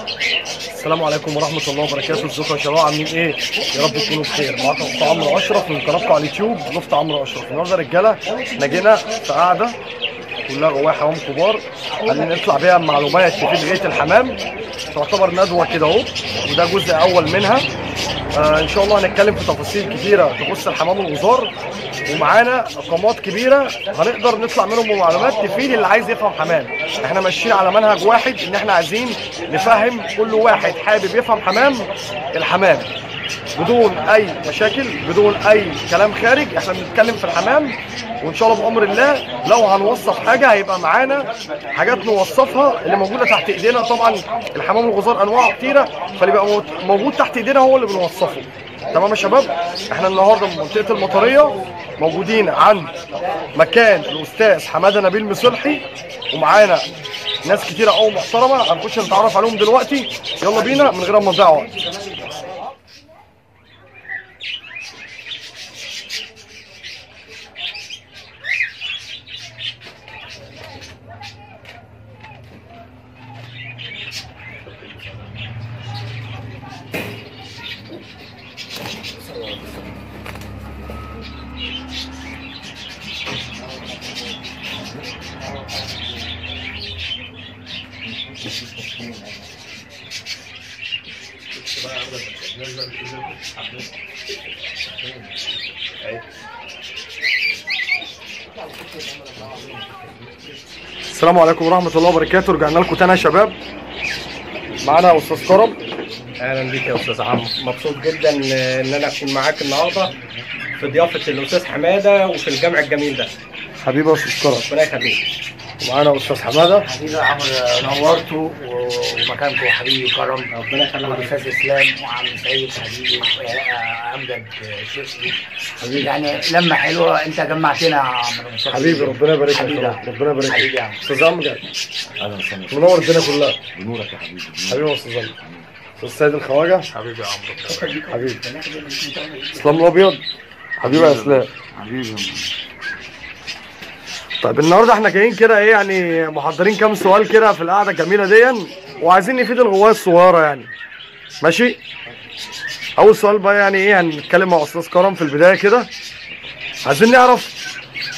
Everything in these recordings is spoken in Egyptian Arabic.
السلام عليكم ورحمة الله وبركاته ازيكم يا شباب عاملين ايه؟ يا رب تكونوا بخير معاكم اخت عمرو اشرف من قناتكم على اليوتيوب نفط عمرو اشرف النهارده يا رجالة احنا جينا في قعدة كلها جواها حمام كبار عايزين نطلع بيها معلومات في بيئة الحمام تعتبر ندوة كده اهو وده جزء أول منها آه ان شاء الله هنتكلم في تفاصيل كتيرة تخص الحمام الغزار ومعانا قامات كبيرة هنقدر نطلع منهم بمعلومات تفيد اللي عايز يفهم حمام احنا ماشيين على منهج واحد ان احنا عايزين نفهم كل واحد حابب يفهم حمام الحمام بدون اي مشاكل بدون اي كلام خارج احنا بنتكلم في الحمام وان شاء الله بامر الله لو هنوصف حاجه هيبقى معانا حاجات نوصفها اللي موجوده تحت ايدينا طبعا الحمام الغزار انواعه كتيره فاللي بيبقى مو- موجود تحت ايدينا هو اللي بنوصفه تمام يا شباب احنا النهارده من منطقه المطريه موجودين عند مكان الاستاذ حماده نبيل مصلحي ومعانا ناس كتيره قوي محترمه هنخش نتعرف عليهم دلوقتي يلا بينا من غير ما نضيع وقت السلام عليكم ورحمة الله وبركاته رجعنا لكم تاني يا شباب معانا أستاذ كرم اهلا بيك يا استاذ عمرو مبسوط جدا ان انا اكون معاك النهارده في ضيافه الاستاذ حماده وفي الجمع الجميل ده حبيبي يا أستاذ كرم ربنا يخليك ومعانا أستاذ حمادة حبيبي يا عمرو نورتوا ومكانكم حبيبي كرم ربنا يخليك والاستاذ اسلام وعم سعيد حبيبي آه، امجد شيخي حبيبي يعني لمه حلوه انت جمعتنا يا عمرو حبيبي ربنا يبارك لك حبيبي يا يا شباب. ربنا يبارك حبيبي لك يا عم. أستاذ أمجد اهلا وسهلا منور الدنيا كلها بنورك يا حبيبي حبيبي يا أستاذ أمجد أستاذ سيد الخواجة حبيبي يا عمرو حبيبي إسلام الأبيض حبيبي يا إسلام حبيبي طيب النهارده احنا جايين كده ايه يعني محضرين كام سؤال كده في القعده الجميله دي وعايزين نفيد الغوايه الصغيره يعني ماشي اول سؤال بقى يعني ايه هنتكلم مع استاذ كرم في البدايه كده عايزين نعرف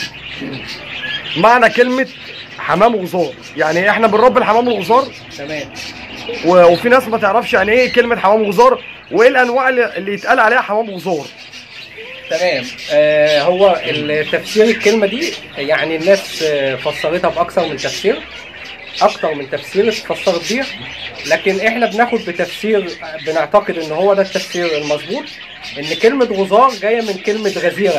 معنى كلمه حمام غزار يعني احنا بنربي الحمام الغزار تمام و- وفي ناس ما تعرفش يعني ايه كلمه حمام غزار وايه الانواع اللي اللي يتقال عليها حمام غزار تمام آه هو التفسير الكلمه دي يعني الناس آه، فسرتها باكثر من تفسير اكتر من تفسير اتفسرت بيه لكن احنا بناخد بتفسير بنعتقد ان هو ده التفسير المظبوط ان كلمه غزار جايه من كلمه غزيره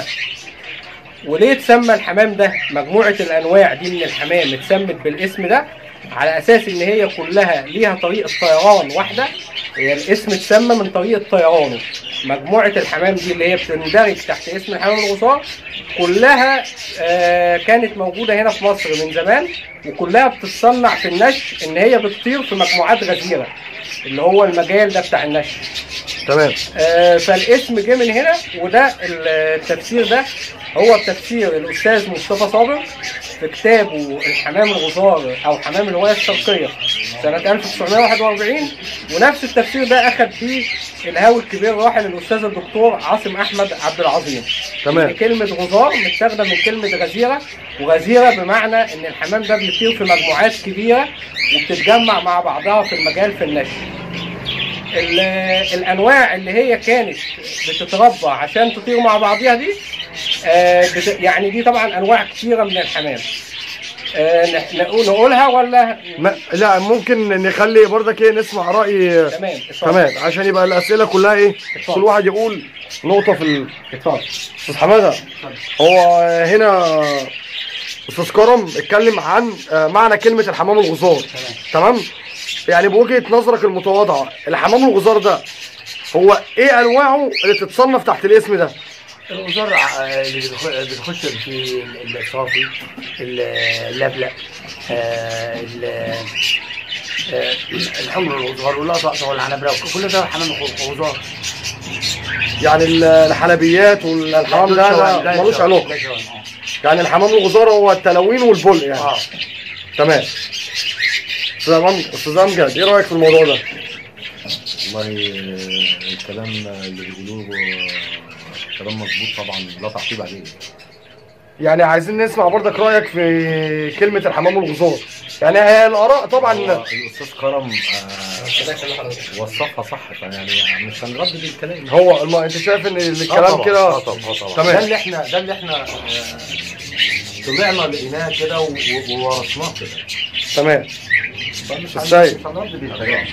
وليه اتسمى الحمام ده مجموعه الانواع دي من الحمام اتسمت بالاسم ده على اساس ان هي كلها ليها طريقه طيران واحده هي الاسم اتسمى من طريقه طيرانه مجموعه الحمام دي اللي هي بتندرج تحت اسم الحمام الغزار كلها آه، كانت موجوده هنا في مصر من زمان وكلها بتتصنع في النش ان هي بتطير في مجموعات غزيره اللي هو المجال ده بتاع النش تمام آه، فالاسم جه من هنا وده التفسير ده هو تفسير الاستاذ مصطفى صابر في كتابه الحمام الغزار او حمام الهوايه الشرقيه سنه 1941 ونفس التفسير ده اخذ فيه الهاوي الكبير راحل الاستاذ الدكتور عاصم احمد عبد العظيم تمام. إن كلمه غزار متاخده من كلمه غزيره وغزيره بمعنى ان الحمام ده بيطير في مجموعات كبيره وبتتجمع مع بعضها في المجال في النشر ال- الانواع اللي هي كانت بتتربى عشان تطير مع بعضها دي آه، بت- يعني دي طبعا انواع كتيره من الحمام آه، ن- نقول- نقولها ولا ما لا ممكن نخلي برضك ايه نسمع راي تمام اتفضل. تمام عشان يبقى الاسئله كلها ايه اتفضل. كل واحد يقول نقطه في ال... اتفضل استاذ حماده هو هنا استاذ كرم اتكلم عن آه، معنى كلمه الحمام الغزار تمام يعني بوجهه نظرك المتواضعه الحمام الغزار ده هو ايه انواعه اللي تتصنف تحت الاسم ده الغزار آه، اللي بتخ- بتخش في الصافي اللبلق آه، ال- آه، الحمر الغزار والقطع والعنبره كل ده حمام غزار يعني ال- الحلبيات والحمام ده ده ملوش علاقه يعني الحمام الغزار هو التلوين والبل يعني اه تمام استاذ أمجد- استاذ امجد ايه رايك في الموضوع ده؟ والله آه، الكلام اللي بيقولوه آه، كلام مظبوط طبعا لا تعقيب عليه يعني عايزين نسمع برضك رايك في كلمه الحمام والغزار يعني هي الاراء طبعا هو الاستاذ كرم آه، وصفها صح فيعني مش هنردد الكلام هو الم... انت شايف ان آه الكلام طبعاً، كده آه طبعا آه طبعا تمام. ده اللي احنا ده اللي احنا آه، طلعنا لقيناه كده و- و- وورثناه كده تمام فمش السيد. هن- مش هنردد الكلام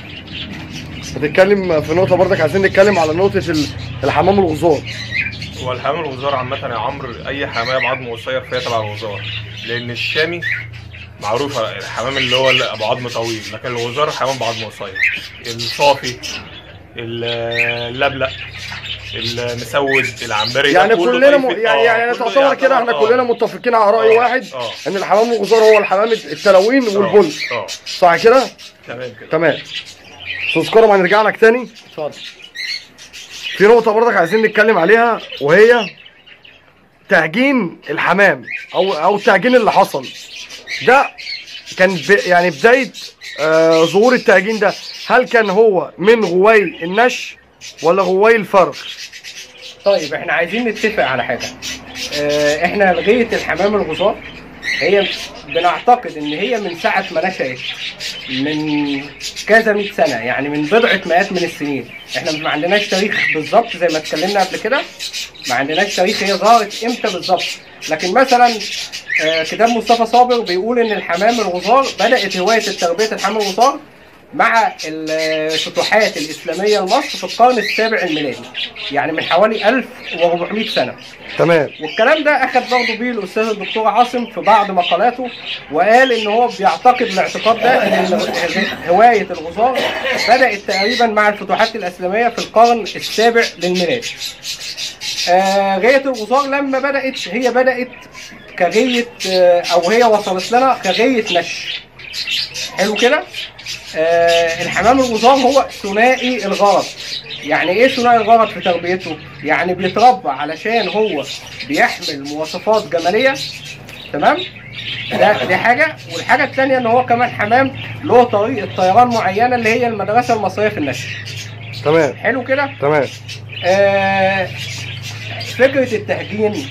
بتتكلم في نقطه برضك عايزين نتكلم على نقطه ال- الحمام والغزار هو الحمام الغزار عامة يا عمرو أي حماية بعظم قصير فهي تبع الغزار لأن الشامي معروفة الحمام اللي هو اللي أبو عظم طويل لكن الغزار حمام بعظم قصير الصافي اللبلق المسود العنبري ده يعني كله كلنا م... طريقة- يعني آه، يعني كله تعتبر كده احنا يعتبر- كلنا آه. متفقين على راي آه، واحد آه. ان الحمام والغزار هو الحمام التلوين والبل اه آه، صح كده؟ تمام كده تمام استاذ كرم هنرجع لك تاني اتفضل في نقطة برضك عايزين نتكلم عليها وهي تعجين الحمام او او التعجين اللي حصل ده كان ب يعني بداية آه ظهور التعجين ده هل كان هو من غواي النش ولا غواي الفرخ؟ طيب احنا عايزين نتفق على حاجه اه احنا لغايه الحمام الغزار هي بنعتقد ان هي من ساعه ما نشأت من كذا مئة سنه يعني من بضعه مئات من السنين احنا ما عندناش تاريخ بالظبط زي ما اتكلمنا قبل كده ما عندناش تاريخ هي ظهرت امتى بالظبط لكن مثلا آه، كتاب مصطفى صابر بيقول ان الحمام الغزار بدات هوايه التربيه الحمام الغزار مع الفتوحات الاسلاميه لمصر في القرن السابع الميلادي يعني من حوالي 1400 سنه تمام والكلام ده اخذ برضه بيه الاستاذ الدكتور عاصم في بعض مقالاته وقال ان هو بيعتقد الاعتقاد ده ان ال- هوايه الغزار بدات تقريبا مع الفتوحات الاسلاميه في القرن السابع للميلاد. آه غايه الغزار لما بدات هي بدات كغايه آه او هي وصلت لنا كغايه نش. حلو كده؟ آه الحمام الغزار هو ثنائي الغرض يعني ايه ثنائي الغرض في تربيته؟ يعني بيتربى علشان هو بيحمل مواصفات جماليه تمام؟ ده دي حاجه والحاجه الثانيه ان هو كمان حمام له طريقه طيران معينه اللي هي المدرسه المصريه في النشر تمام حلو كده؟ تمام آه، فكرة التهجين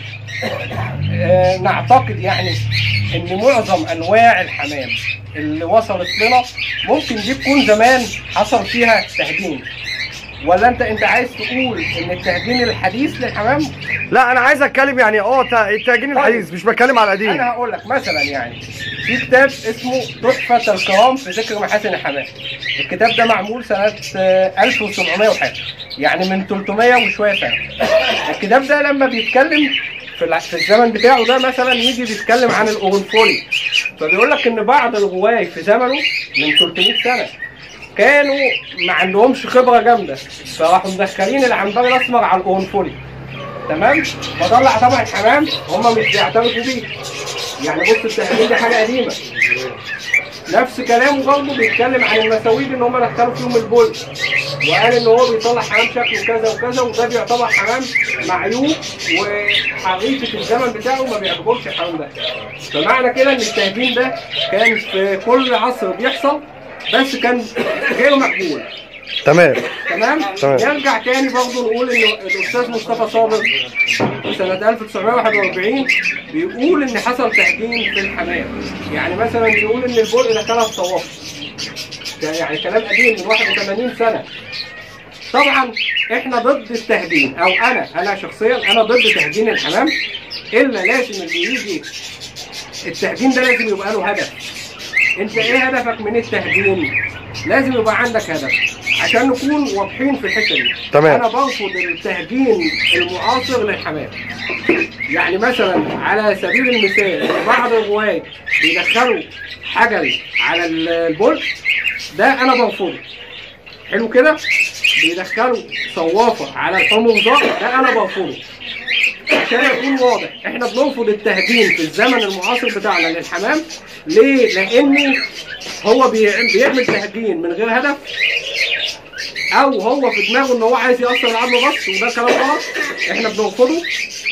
آه، نعتقد يعني ان معظم انواع الحمام اللي وصلت لنا ممكن دي تكون زمان حصل فيها تهجين ولا انت انت عايز تقول ان التهجين الحديث للحمام لا انا عايز اتكلم يعني اه تا- التعجين الحديث مش بتكلم على القديم انا هقول لك مثلا يعني في كتاب اسمه تحفة الكرام في ذكر محاسن الحمام الكتاب ده معمول سنة آه، 1700 وحاجة يعني من 300 وشوية سنة الكتاب ده لما بيتكلم في الع- في الزمن بتاعه ده مثلا يجي بيتكلم عن الأورنفولي فبيقول لك ان بعض الغواي في زمنه من 300 سنة كانوا ما عندهمش خبرة جامدة فراحوا مدخلين العنبر الأسمر على الأورنفولي تمام فطلع طبعا حمام هم مش بيعترفوا بيه يعني بص التهجين دي حاجه قديمه نفس كلامه برضه بيتكلم عن المساويد ان هم دخلوا فيهم البول وقال ان هو بيطلع حمام شكله كذا وكذا وده بيعتبر حمام معيوب وحقيقه الزمن بتاعه ما بيعجبهمش الحمام ده فمعنى كده ان التهجين ده كان في كل عصر بيحصل بس كان غير مقبول تمام تمام تمام. نرجع تاني برضه نقول ان الاستاذ مصطفى صابر في سنه 1941 بيقول ان حصل تهجين في الحمام يعني مثلا بيقول ان البرق دخلها في صوافه ده يعني كلام قديم من 81 سنه طبعا احنا ضد التهجين او انا انا شخصيا انا ضد تهجين الحمام الا لازم اللي يجي التهجين ده لازم يبقى له هدف انت ايه هدفك من التهجين لازم يبقى عندك هدف عشان نكون واضحين في الحته دي تمام. انا برفض التهجين المعاصر للحمام يعني مثلا على سبيل المثال بعض الرواة بيدخلوا حجري على ال- البول ده انا برفضه حلو كده بيدخلوا صوافه على الحمر ده انا برفضه عشان يكون واضح احنا بنرفض التهجين في الزمن المعاصر بتاعنا للحمام ليه؟ لان هو بيعمل, بيعمل تهجين من غير هدف او هو في دماغه ان هو عايز يأثر العظم بس وده كلام غلط احنا بنرفضه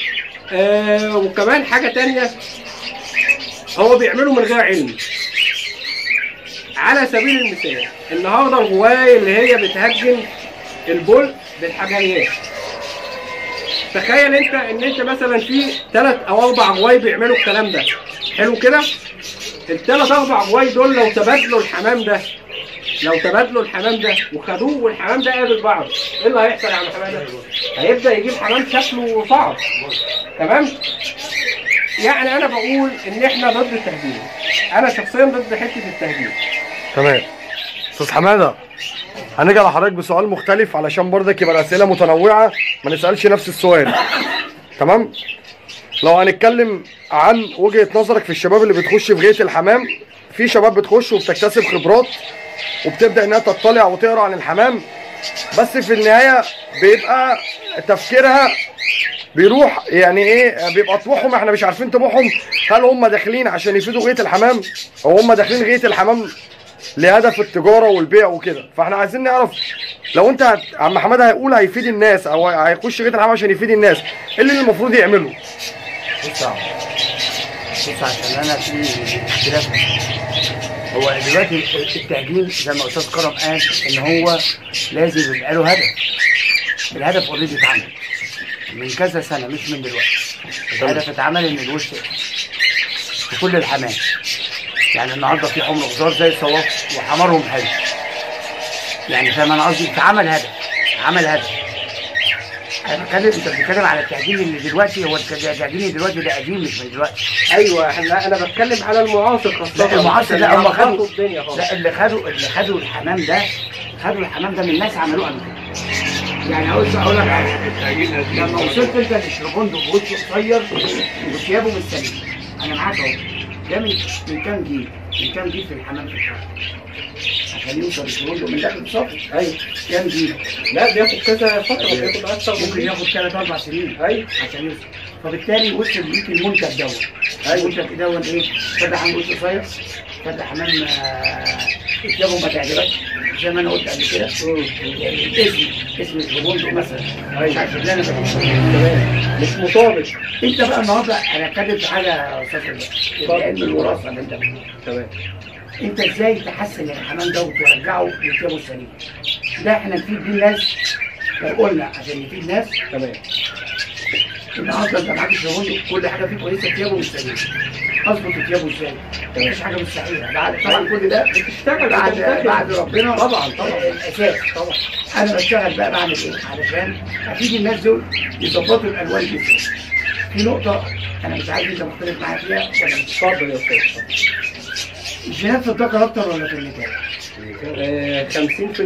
آه وكمان حاجه تانية هو بيعمله من غير علم على سبيل المثال النهارده الغوايه اللي هي بتهجن البول بالحجريات تخيل انت ان انت مثلا في ثلاث او اربع غواي بيعملوا الكلام ده حلو كده الثلاث اربع غواي دول لو تبادلوا الحمام ده لو تبادلوا الحمام ده وخدوه والحمام ده قابل بعض ايه اللي هيحصل يا عم حماده؟ هيبدا يجيب حمام شكله صعب تمام؟ يعني انا بقول ان احنا ضد التهجير انا شخصيا ضد حته التهجير تمام استاذ حماده هنيجي على حضرتك بسؤال مختلف علشان برضك يبقى الاسئله متنوعه ما نسالش نفس السؤال تمام لو هنتكلم عن وجهه نظرك في الشباب اللي بتخش في غايه الحمام في شباب بتخش وبتكتسب خبرات وبتبدا انها تطلع وتقرا عن الحمام بس في النهايه بيبقى تفكيرها بيروح يعني ايه بيبقى طموحهم احنا مش عارفين طموحهم هل هم داخلين عشان يفيدوا غايه الحمام او هم داخلين غايه الحمام لهدف التجاره والبيع وكده فاحنا عايزين نعرف لو انت هت- عم حماده هيقول هيفيد الناس او هيخش غايه الحمام عشان يفيد الناس ايه اللي المفروض يعمله بص يا عم. بص عشان انا في اختلاف هو دلوقتي التهجين زي ما استاذ كرم قال ان هو لازم يبقى له هدف الهدف اوريدي اتعمل من كذا سنه مش من دلوقتي الهدف اتعمل ان الوش في كل الحمام يعني النهارده في حمر غزار زي الصواف وحمرهم حلو يعني فاهم انا قصدي اتعمل هدف عمل هدف انا بتكلم انت بتتكلم على التهجين اللي دلوقتي هو التهجين اللي دلوقتي ده قديم مش من دلوقتي ايوه احنا انا بتكلم على المعاصر خاصه لا المعاصر لا هم خدوا خدوا الدنيا خالص لا اللي خدوا اللي خدوا الحمام ده خدوا الحمام ده من ناس عملوه قبل كده يعني عاوز اقول لك على حاجه لما وصلت انت للشربوندو بوشه قصير وثيابه مش سليم انا معاك اهو ده من من كام جيل من كام جيل في الحمام في الشهر عشان يوصل الشربوندو من داخل الصف ايوه كام جيل لا بياخد كذا فتره بياخد اكتر من ممكن كده. ياخد ثلاث اربع سنين ايوه عشان يوصل فبالتالي وصل ليك المنتج دوت المنتج دوت ايه فتح حمام وش قصير فتح حمام اتجاهه ما تعجبكش زي ما انا قلت قبل كده الاسم اسم الزبون مثلا مش عارف اللي انا بقوله. تمام مش مطابق انت بقى النهارده انا اتكلم في حاجه يا استاذ الله علم الوراثه اللي انت بتقوله. تمام انت ازاي تحسن الحمام ده وترجعه لثيابه السليم ده احنا نفيد بيه الناس لو قلنا عشان نفيد الناس تمام النهارده انت معاك الزبون كل حاجه فيه كويسه ثيابه مش سليمه اظبط ثيابه ازاي؟ مفيش حاجه مستحيله بعد طبعا كل ده بتشتغل بعد بتشتغل. بعد ربنا طبعا طبعا الاساس طبعا انا بشتغل بقى بعمل ايه؟ علشان افيد الناس دول يظبطوا الالوان دي ازاي؟ في نقطه انا مش عارف انت مختلف معايا فيها ولا مش اتفضل يا استاذ الجينات في الذكر اكتر ولا في النتاج؟ آه، 50% 50%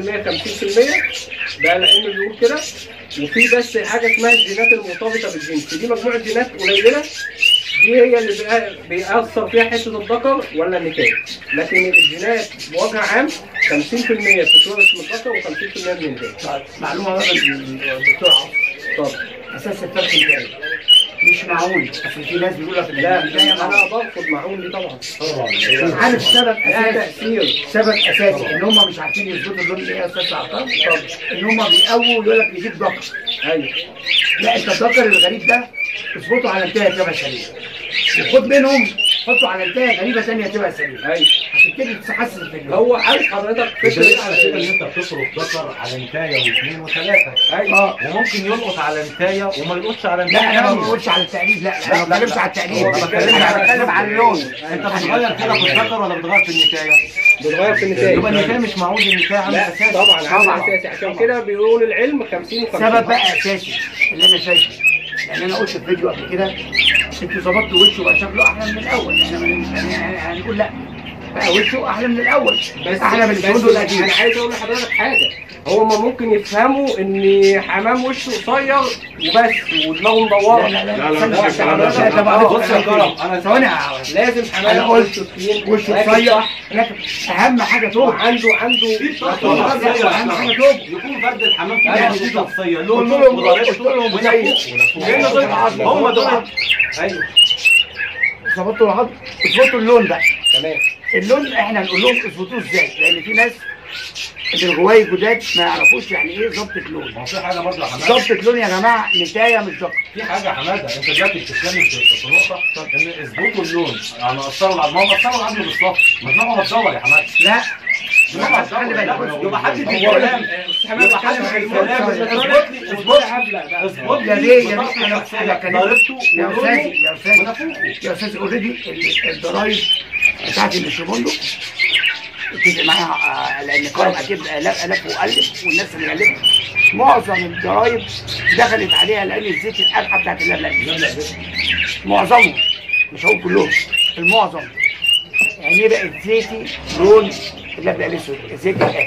ده لانه بيقول كده وفي بس حاجه اسمها الجينات المرتبطه بالجنس دي مجموعه جينات قليله دي هي اللي بيبقى- بيأثر فيها حته الذكر ولا النتاج لكن الجينات بوجه عام 50% بتتورث من الذكر و50% من النتاج معلومه بقى من الدكتور عاصم اتفضل اساس الفرق الجاي مش معقول اصل في ناس بيقول لك لا البداية انا معقول. برفض معقول دي طبعا عارف سبب لها اساسي تاثير سبب اساسي ان هم مش عارفين يظبطوا اللون ايه يا استاذ عطار ان هم بيقووا يقول لك يجيب ذكر ايوه لا انت الذكر الغريب ده اظبطه على انتهى تبقى سليمه وخد منهم حطه على انتهى غريبه ثانيه تبقى سليمه ايوه هتبتدي تحسن في اليوم هو عارف حضرتك الدليل على كده ان فكره انت بتصرف ذكر على نتايه واثنين وثلاثه ايوه اه وممكن يلقط على نتايه وما يلقطش على لا نتايه انا ما تانية. بقولش على التقليد لا انا ما بتكلمش على التقليد هو ما بتكلمش انا على بتكلم على اللون انت بتغير كده في الذكر ولا بتغير في النتايه؟ بتغير في النتائج يبقى النتايه مش معقول النتايه عامل لا اساسي طبعا عامل طبعا. اساسي عشان كده بيقول العلم 50 و50 سبب بقى اساسي اللي انا شايفه لان انا قلت في فيديو قبل كده انتوا ظبطتوا وشه بقى شكله احلى من الاول احنا ما- يعني هنقول لا بقى وشه احلى من الاول بس احلى من بس الفندق القديم انا عايز اقول لحضرتك حاجه هما ممكن يفهموا ان حمام وشه قصير وبس ودماغه مدوره لا لا لا، لا لا، استنى لا، بس، لا، استنى لا، بس، لا، بص لا، يا كرم انا ثواني يا- لازم حمام انا قلت وشه تخين وشه راكب قصير صح، لكن اهم حاجه توب وعنده عنده اهم حاجه توب يكون فرد الحمام في أيوة. ايده شخصيه قلت لونه لهم- وضريبته قلت لهم ونفوخه لأن دول هم دول ايوه ظبطوا العظم اظبطوا اللون بقى تمام اللون احنا نقول لهم اظبطوه ازاي لان في ناس اللي الغوايه الجداد ما يعرفوش يعني ايه ظبطه لون ما هو في حاجه برضه يا حماده ظبطه لون يا جماعه نتايه مش دقه في حاجه يا حماده انت دلوقتي بتتكلم في في نقطه ان اظبطوا اللون يعني قصروا العظم ما هو قصروا العظم بالظبط ما دماغه متدور يا حماده لا يبقى خلي بالك يبقى حد في هو الكلام يبقى حد في الكلام اظبط لي اظبط لي اظبط يا لي ليه يا ليه انا انا كلمت ضربته يا استاذي يا استاذي ونفوخه يا استاذ اوريدي الضرايب بتاعت اللي شغله اتفق معاها آه، لان قائم اكيد الاف الاف والف والناس اللي غلبت معظم الضرايب دخلت عليها لان الزيت القرحه بتاعت اللبلب معظمهم مش هقول كلهم المعظم يعني ايه بقى زيتي لون اللبلب الاسود الزيت القرحه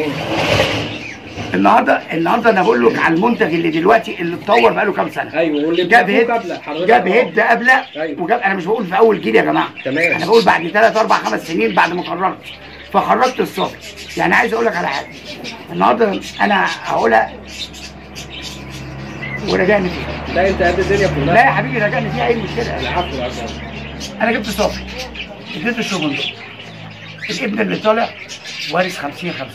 النهارده النهارده انا بقول لك على المنتج اللي دلوقتي اللي اتطور بقاله كام سنه ايوه واللي جاب بيجيبوه هيد قبل حضرتك جاب آه. هيد قبله أيوة. وجاب انا مش بقول في اول جيل يا جماعه تمام. انا بقول بعد ثلاث اربع خمس سنين بعد ما قررت فخرجت الصبر يعني عايز اقول لك على حاجه النهارده انا هقولها ورجعني فيها لا انت قد الدنيا لا كلها يا حبيبي رجعني فيها ايه المشكله العفو العفو انا جبت صافي اديته الشغل ده الابن اللي طالع وارث 50 50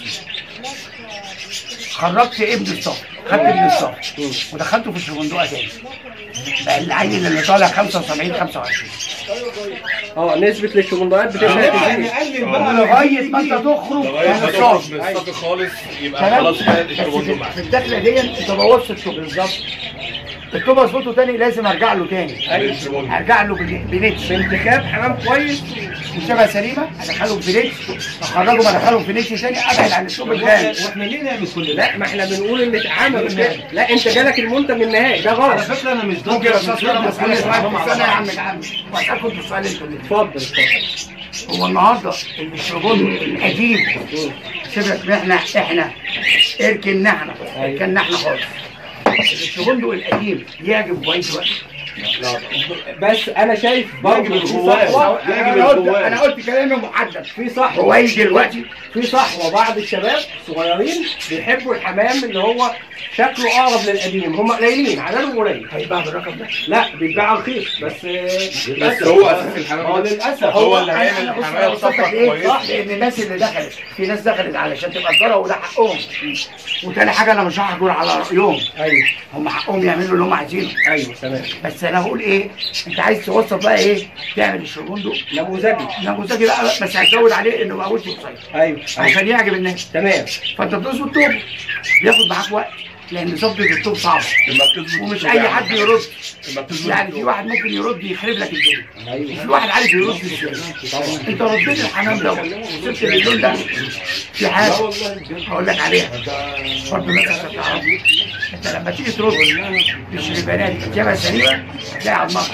خرجت ابن الصافي خدت ابن الصافي ودخلته في الشغندوقه تاني بقى العيل اللي طالع 75 25 اه نسبة للشمندوات بتبقى كتير. لغايه ما انت تخرج لغايه من ما تخرج الصافي من الصافي خالص يبقى تمام خلاص بقى بس الشغل في- معاك في الدخله دي انت بوظت الطوب بالظبط الطوب اظبطه تاني لازم ارجع له تاني أيوة. ارجع له بن- بنتش بانتخاب حمام كويس وشبه سليمه ادخلهم في نتش اخرجهم ادخلهم في نتش تاني ابعد عن الطوب الثاني واحنا ليه نعمل كل ده؟ لا ما احنا بنقول اللي اتعمل كده لا انت جالك المنتج النهائي ده على غلط فكره انا مش ضد ممكن يا استاذ مش كرم ضد اسالك كل سؤال الحرام على استنى يا بعض. عم يا عم واسالكم السؤال انتوا الاثنين اتفضل اتفضل هو النهارده الشغل القديم سيبك احنا احنا اركننا احنا اركننا احنا خالص الشغل القديم يعجب بقية الوقت بس انا شايف برضه يجب في الجوال. صحوه يجب انا قلت الجوال. انا قلت كلامي محدد في صحوه هو يجي دلوقتي في صحوه بعض الشباب صغيرين بيحبوا الحمام اللي هو شكله اقرب للقديم هم قليلين عددهم قليل هيتباع بالرقم ده لا بيتباع رخيص بس بس هو اساس الحمام هو ده. للاسف هو اللي أنا- هيعمل أنا بص- الحمايه أنا بصفقه بصفق إيه؟ كويسه صح لان الناس اللي دخلت في ناس دخلت علشان تبقى الضرر وده حقهم وتاني حاجه انا مش هحجر على رايهم ايوه هم حقهم يعملوا اللي هم عايزينه ايوه تمام بس انا بقول ايه انت عايز توصل بقى ايه تعمل الشربوندو نموذجي نموذجي بقى بس هتزود عليه انه بقى وش قصير ايوه ايوه عشان يعجب الناس تمام فانت بتظبط طوب بياخد معاك وقت لان ظبطه الطوب صعبه لما بتظبط ومش الطوب اي يا حد عم. يرد لما بتظبط يعني في الطوب. واحد ممكن يرد يخرب لك الدنيا ايوه في واحد عارف يرد ازاي انت رديت الحمام ده وصلت للون ده في حاجه هقول لك عليها برضه الناس عشان تعرف انت لما تيجي ترد الشريبانات اجابه سليمه هتلاقي عضمات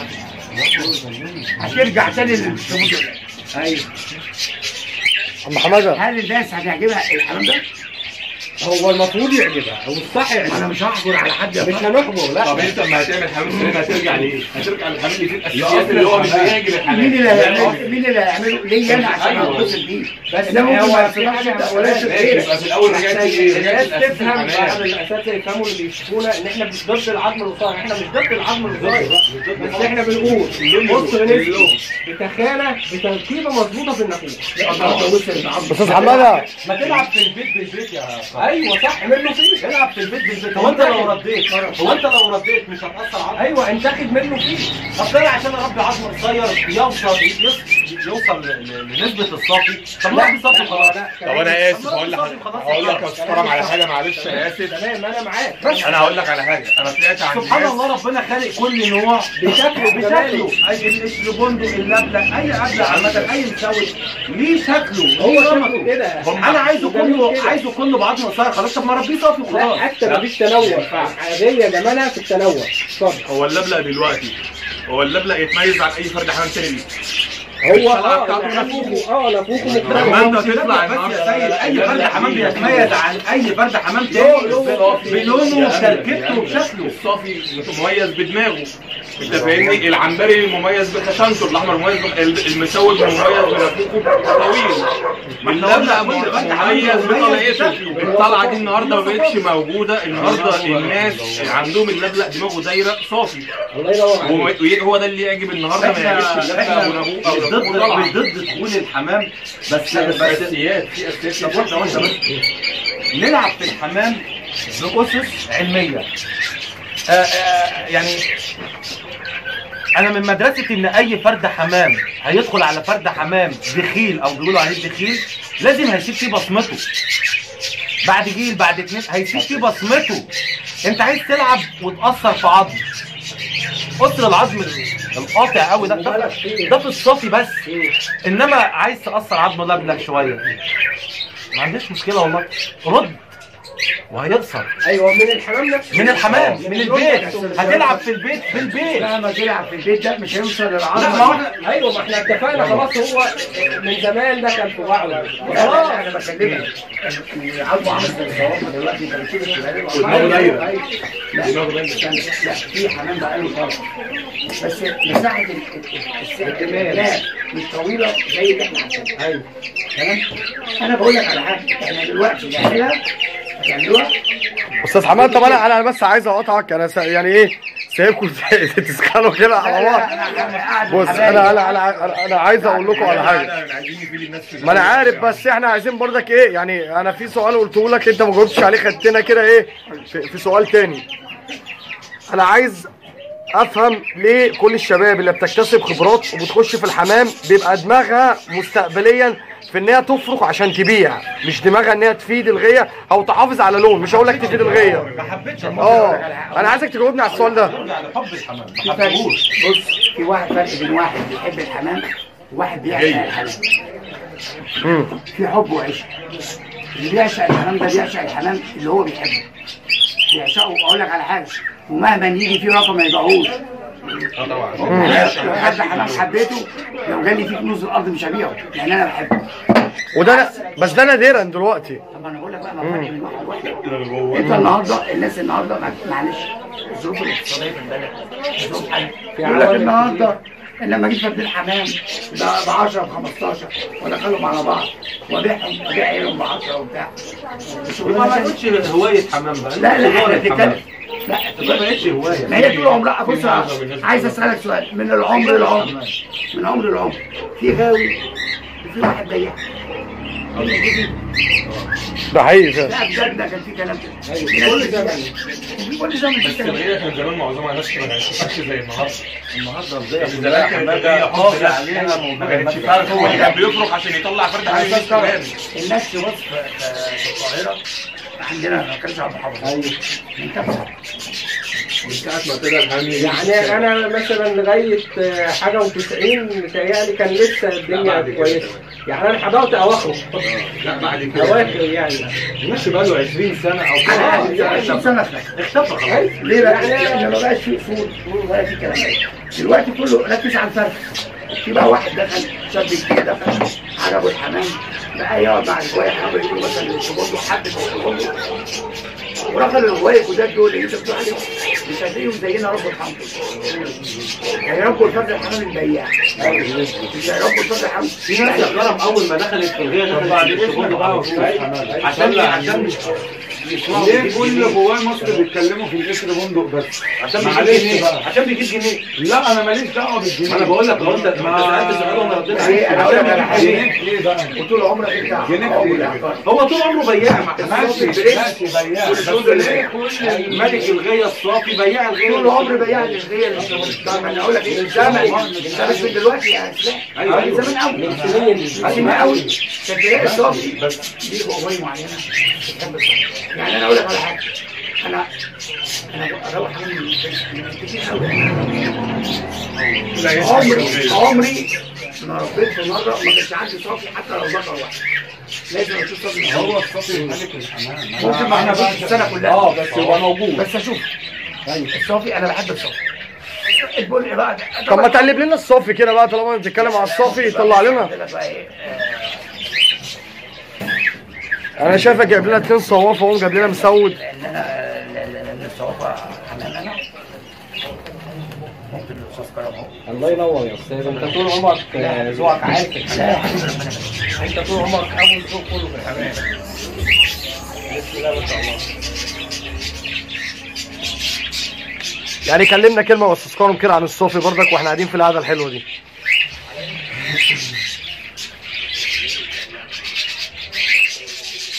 هترجع تاني للشموع ايوه عم حماده هل الناس هتعجبها الحمام ده؟ هو المفروض يعجبها او الصح انا يعجبها مش هحجر على حد يا مش فندم. هنحجر لا طب انت لما هتعمل حمام سليم هترجع لايه؟ هترجع للحمام اللي فيه الاساسيات اللي هو مش بيعجب الحمام مين اللي هيعمله مين اللي هيعمله ليا انا عشان أيوة. اتصل بيه بس انما هو ممكن ما في يصلحش حاجة ده ولا شيء ماشي غيرك يبقى في الاول رجعت ايه؟ رجعت الناس لاساس تفهم بعد الحمام الاساس يفهموا اللي بيشوفونا ان احنا مش ضد العظم القصير احنا مش ضد العظم القصير بس احنا بنقول بص بنسبه بتخانه بتركيبه مظبوطه في النافوخ استاذ حماده ما تلعب في البيت بالبيت يا صاحبي. ايوه صح منه فيه العب في البيت بالبيت هو انت لو رديت هو انت لو رديت مش هتاثر على ايوه انتخب منه فيه اصل انا عشان اربي عظم قصير يوصل يص- يوصل ل- ل- لنسبه الصافي طب ما اربي صافي خلاص طب انا اسف طب ما هقول لك خلاص خلاص هقول لك يا خلاص. استاذ كرم على حاجه معلش انا اسف تمام انا معاك انا هقول لك على حاجه انا طلعت عند سبحان ناس الله ربنا خالق كل نوع بشكله بشكله اي الاسلوبوندو اللبلة اي قبلة عامة اي مساوي ليه شكله هو ليه شكله نمطه كده انا عايزه جميل كله كده. عايزه كله بعظم قصير خلاص طب ما ربيه صافي لا وخلاص حتى مفيش تنوع عاديه جمالها في التنوع اتفضل هو اللبلق دلوقتي هو اللبلق يتميز عن اي فرد حمام تاني ليه؟ هو الطلعة اه بتاعته نافوخه اه نافوخه لما مختلف انت تطلع بس يا النهارده سيد اي فرد حمام بيتميز عن اي فرد حمام لونه تاني بلونه وتركيبته وشكله الصافي مميز بدماغه انت فاهمني العنبري مميز بخشنته الاحمر مميز بخ... المسود مميز بنافوخه طويل اللبلق مميز بطلعته الطلعه دي النهارده ما بقتش موجوده النهارده الناس عندهم اللبلق دماغه دايره صافي الله ينور عليك وما- وي- هو ده اللي يعجب النهارده ما يعجبش اللبلق ابو نابوه او ضد نابوه طلعه ضد دخول الحمام بس بس بس اساسيات في اساسيات طب واحده واحده بس نلعب في الحمام باسس علميه آه، آه، يعني انا من مدرسه ان اي فرد حمام هيدخل على فرد حمام دخيل او بيقولوا عليه دخيل لازم هيسيب فيه بصمته بعد جيل بعد اتنين هيسيب فيه بصمته انت عايز تلعب وتاثر في عظم قصر العظم القاطع قوي ده ده, ده في الصافي بس انما عايز تاثر عظمه لبلك شويه ما عنديش مشكله والله رد وهيقصر ايوه من الحمام نفسه من الحمام من البيت هتلعب في البيت في البيت لما تلعب في البيت ده مش هيوصل للعظم لا ما هو احنا ايوه ما احنا اتفقنا خلاص هو من زمان دخل في بعضه خلاص انا بكلمك العظم عامل زي الصوابع دلوقتي انت بتشوف الشمال ودماغه دايرة. لا استنى، لا في حمام بقى له فتره بس مساحه ال- ال- ال- الدماغ مش طويله زي اللي احنا عارفينها ايوه تمام انا بقول لك على حاجه احنا دلوقتي نعملها هتعملوها استاذ حماد طب انا انا بس عايز اقطعك انا سا- يعني ايه سايبكم تسخنوا كده على بعض بص انا انا انا انا عايز اقول لكم على حاجه عايزين نفيد الناس في ما انا عارف بس احنا عايزين برضك ايه يعني انا في سؤال قلته لك انت ما جاوبتش عليه خدتنا كده ايه في, في سؤال تاني انا عايز افهم ليه كل الشباب اللي بتكتسب خبرات وبتخش في الحمام بيبقى دماغها مستقبليا في ان هي تفرق عشان تبيع مش دماغها ان هي تفيد الغيه او تحافظ على لون مش هقول لك تفيد الغيه ما حبيتش اه انا عايزك تجاوبني على السؤال ده يعني حب الحمام في ما فرق حبيتهوش بص في واحد فرق بين واحد بيحب الحمام وواحد بيعشق الحمام امم في حب وعشق اللي بيعشق الحمام ده بيعشق الحمام اللي هو بيحبه بيعشقه اقول لك على حاجه ومهما يجي فيه رقم ما يبيعوش اه طبعا لو حد حمام حبيته لو جالي فيه كنوز الارض مش هبيعه لان انا بحبه وده أنا- بس ده نادرا دلوقتي طب انا بقول لك بقى ما فرق بين واحد وواحد انت النهارده الناس النهارده مع- معلش الظروف الاقتصاديه في البلد ظروف حاجه يقول لك النهارده لما اجيب فرد الحمام ب 10 ب 15 وادخلهم على بعض وابيعهم ابيع عيالهم ب 10 وبتاع ما بقتش هوايه حمام بقى لا لا احنا تجارة بنتكلم حمام. لا ما بقتش هوايه ما هي طول عمرها بص عايز اسالك سؤال من العمر للعمر من عمر للعمر في غاوي وفي واحد ضيق ده حقيقي فعلا لا بجد ده كان في كلام كده كل زمن في كل زمن في بس كلام الغيه كان زمان معظمها ناس ما كانتش زي النهارده النهارده ازاي زمان كان الغيه قافل عليها ما كانش فعلا هو اللي كان بيفرق عشان يطلع فرد حاجه الناس كمان الناس في مصر في في القاهره عندنا ما كانش على المحافظه ايوه منتخب من ساعه ما طلع الحامي يعني انا مثلا لغايه آه، حاجه و90 متهيألي كان لسه الدنيا كويسه يعني انا حضرت اواخر لا بعد كده اواخر يعني ماشي بقى له 20 سنه او عادي، 20 سنه اختفى اختفى خلاص ليه بقى؟ لان ما بقاش في اصول ولا في كلام دلوقتي كله ركز على الفرق في بقى واحد دخل شاب جديد دخل عجبه الحمام بقى يقعد مع الهوايه حاول يقول مثلا الشباب حد في الشباب ورغم الهوايه الجداد دول اللي انت بتقول عليهم مش هتلاقيهم زينا رب الحمد هيربوا الفرد الحمام البياع مش هيربوا الفرد الحمام في ناس يا كرم اول ما دخلت في الغيه دخلت في الشغل بقى وفي- عشان عشان يسمعوا ليه بيجيب كل جنيه. جواه مصر بيتكلموا في القشر بندق بس عشان بيجيب معلش جنيه بقى. عشان بيجيب جنيه لا انا ماليش دعوه بالجنيه انا بقول لك لو انت لو انت سالت سؤال وانا رديت عليك أنا أقول لك على حاجة. جنيه ايه بقى وطول عمرك انت جنيه عمرك هو طول عمره بياع ماشي ماشي بياع بس ليه كل ملك الغيه الصافي بياع الغيه طول عمري بياع الغيه طب انا اقول لك ايه الزمن ده مش من دلوقتي يا اسلام أيوة، من أيوة. زمان قوي من زمان قوي كانت الغيه الصافي دي هوايه معينه بتحب الصافي. يعني انا اقول لك على حاجه انا انا اروح من كتير قوي عمري عمري ما ربيت في مره ما كانش عندي صافي حتى لو ذكر واحد لازم اشوف صافي هو الصافي ملك الحمام ممكن ما انا احبش السنه كلها اه بس يبقى موجود بس اشوف الصافي انا بحب الصافي البن بقى طب ما تقلب لنا الصافي كده بقى طالما بتتكلم على الصافي طلع لنا انا شايفك جايب لنا اتنين صوافه وهم جايب لنا مسود ان انا الصوافه حمام انا ممكن الاستاذ كرم اهو الله ينور يا استاذ انت طول عمرك آه، ذوقك عارف في لا يا الحمام حبيبي ربنا يبارك انت طول عمرك اول ذوق كله في الحمام بسم الله ما شاء الله يعني كلمنا كلمه بس تذكرهم كده عن الصافي برضك واحنا قاعدين في القعده الحلوه دي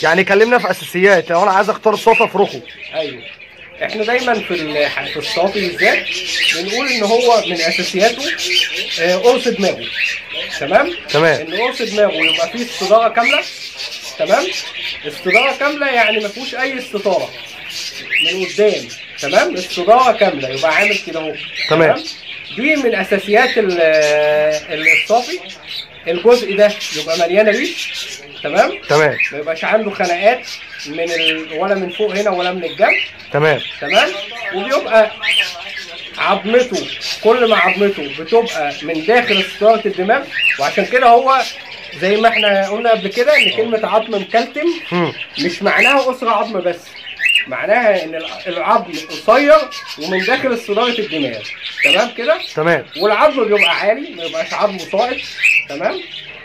يعني كلمنا في اساسيات لو انا عايز اختار صوت افرخه ايوه احنا دايما في ال- في الصافي بالذات بنقول ان هو من اساسياته آه، قرص دماغه تمام تمام. ان قرص دماغه يبقى فيه استداره كامله تمام استداره كامله يعني ما فيهوش اي استطاره من قدام تمام استداره كامله يبقى عامل كده اهو تمام. دي من اساسيات ال- ال- الصافي الجزء ده يبقى مليان ريش تمام تمام ما يبقاش عنده خناقات من ال... ولا من فوق هنا ولا من الجنب تمام تمام وبيبقى عظمته كل ما عظمته بتبقى من داخل ستاره الدماغ وعشان كده هو زي ما احنا قلنا قبل كده ان كلمه عظم مكلتم مم. مش معناها اسره عظم بس معناها ان الع- العظم قصير ومن داخل صداره الدماغ تمام كده تمام والعظم بيبقى عالي ما يبقاش عظمه ساقط تمام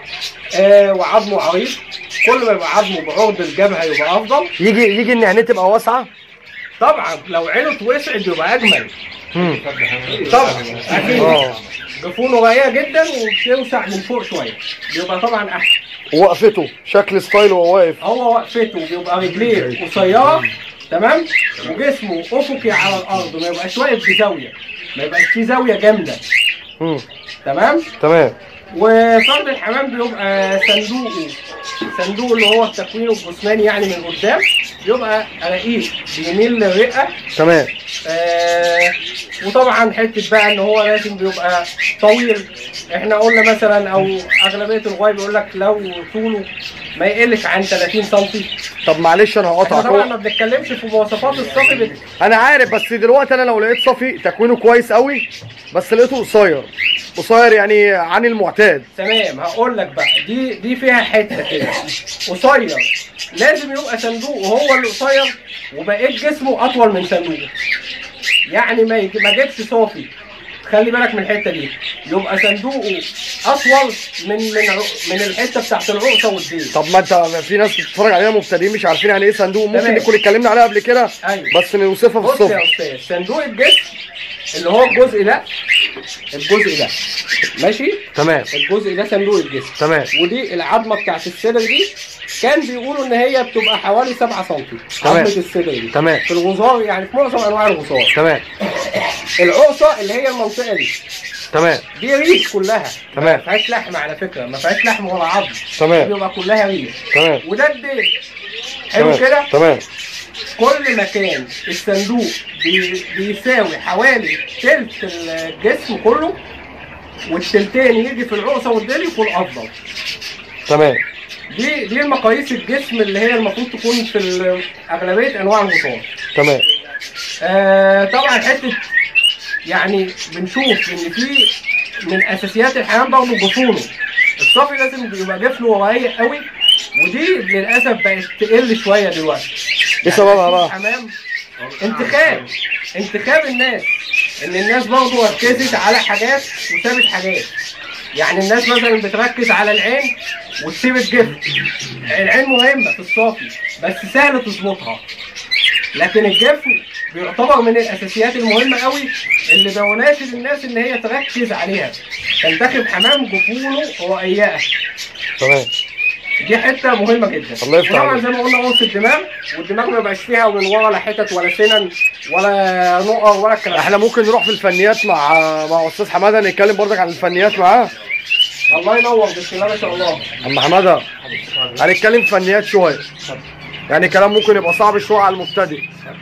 آه وعظمه عريض كل ما يبقى عظمه بعرض الجبهه يبقى افضل يجي يجي ان عينيه تبقى واسعه طبعا لو عينه اتوسعت يبقى اجمل مم. طبعا اكيد اه جفونه غنيه جدا وبتوسع من فوق شويه بيبقى طبعا احسن وقفته شكل ستايل وهو واقف هو وقفته بيبقى رجليه قصيره تمام وجسمه افقي على الارض ما يبقاش واقف بزاويه ما يبقاش فيه زاويه جامده مم. تمام تمام وفرد الحمام بيبقى صندوقه صندوق اللي هو التكوين الجسماني يعني من قدام بيبقى رقيق بيميل للرئه تمام آه وطبعا حته بقى ان هو لازم بيبقى طويل احنا قلنا مثلا او اغلبيه الغاية بيقول لك لو طوله ما يقلش عن 30 سم طب معلش انا احنا هقطعك طبعا ما هو بنتكلمش في مواصفات الصافي بت- انا عارف بس دلوقتي انا لو لقيت صافي تكوينه كويس قوي بس لقيته قصير قصير يعني عن المعتاد تمام هقول لك بقى دي دي فيها حته كده قصير لازم يبقى صندوقه هو اللي قصير وبقيت جسمه اطول من صندوقه يعني ما يجي ما جبش صافي خلي بالك من الحته دي يبقى صندوقه اطول من من عر- من الحته بتاعت العقصه والديل طب ما انت في ناس بتتفرج علينا مبتدئين مش عارفين يعني ايه صندوق ممكن تمام. نكون اتكلمنا عليها قبل كده ايوه بس نوصفها في بص يا الصفر استاذ صندوق الجسم اللي هو الجزء ده الجزء ده ماشي تمام الجزء ده صندوق الجسم تمام ودي العظمه بتاعت الصدر دي كان بيقولوا ان هي بتبقى حوالي 7 سم تمام. عظمه الصدر دي تمام. في الغزار يعني في معظم انواع الغزار تمام العقصه اللي هي المنطقه دي تمام دي ريش كلها تمام. ما فيهاش لحم على فكره ما فيهاش لحم ولا عظم تمام بيبقى كلها ريش تمام وده الديل حلو تمام كده تمام كل ما كان الصندوق بي- بيساوي حوالي تلت الجسم كله والتلتين يجي في العقصه والديل يكون افضل تمام دي دي المقاييس الجسم اللي هي المفروض تكون في ال- اغلبيه انواع الغصان تمام آه طبعا حته يعني بنشوف ان في من اساسيات الحيوان برضه جفونه الصافي لازم يبقى جفنه رقيق قوي ودي للاسف بقت تقل شويه دلوقتي ايه سببها بقى؟ الحمام انتخاب انتخاب الناس ان الناس برضه ركزت على حاجات وسابت حاجات يعني الناس مثلا بتركز على العين وتسيب الجفن العين مهمه في الصافي بس سهل تظبطها لكن الجفن بيعتبر من الاساسيات المهمه قوي اللي بوناشد الناس ان هي تركز عليها تنتخب حمام جفونه رقيقه تمام دي حته مهمه جدا الله يفتح وطبعا عليك. زي ما قلنا قرص الدماغ والدماغ ما يبقاش فيها من ورا لا حتت ولا سنن ولا نقر ولا الكلام ده. احنا ممكن نروح في الفنيات مع مع استاذ حماده نتكلم برضك عن الفنيات معاه الله ينور بسم الله ما شاء الله عم حماده هنتكلم فنيات شويه يعني كلام ممكن يبقى صعب شويه على المبتدئ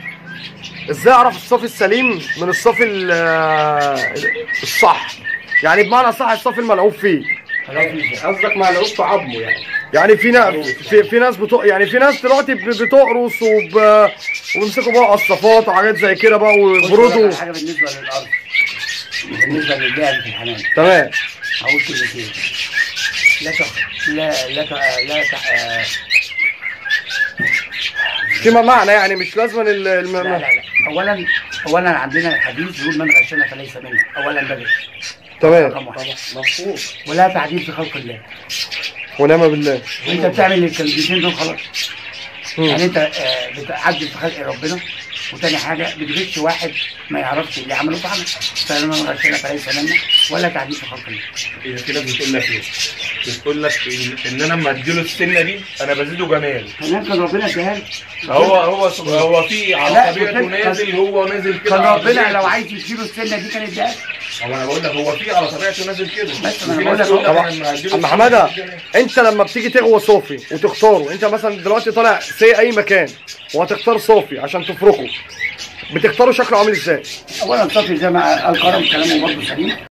ازاي اعرف الصافي السليم من الصافي ال- الصح يعني بمعنى صح الصافي الملعوب فيه قصدك مع العود في عظمه يعني يعني في ناس في, في ناس بتق... يعني في ناس دلوقتي ب- بتقرص وب... وبيمسكوا بقى قصافات وحاجات زي كده بقى ويبردوا حاجه بالنسبه للارض بالنسبه للجهاز في الحمام تمام هقول كلمتين لا تخ... لا لا ت... لا ت... آه، فيما معنى يعني مش لازم ال... الم... لا لا لا اولا اولا عندنا الحديث بيقول من غشنا فليس منا اولا ده غش تمام رقم واحد مفهوم ولا تعديل في خلق الله ونعم بالله وانت بتعمل الكلمتين دول خلاص مم. يعني انت آه، بتعدل في خلق ربنا وتاني حاجه بتغش واحد ما يعرفش اللي عمله فعمل فمن غشنا فليس منا ولا تعديل في خلق الله هي في ناس بتقول لك ايه؟ بتقول لك إن- ان انا لما اديله السنه دي انا بزيده جمال كمان كان ربنا اداها له هو هو هو في لا، على طبيعته كان- نازل هو نازل كده كان على ربنا طبيعته. لو عايز يديله السنه دي كان اداها له. هو انا بقول لك هو في على طبيعته نازل كده بس أنا وفي بقول ناس لك تقول لك طبعا. أنا لما هديله اما السنة حماده دي جمال. انت لما بتيجي تغوى صوفي وتختاره انت مثلا دلوقتي طالع سي اي مكان وهتختار صوفي عشان تفركه بتختاره شكله عامل ازاي؟ اولا صافي زي ما قال كرم كلامه برضه سليم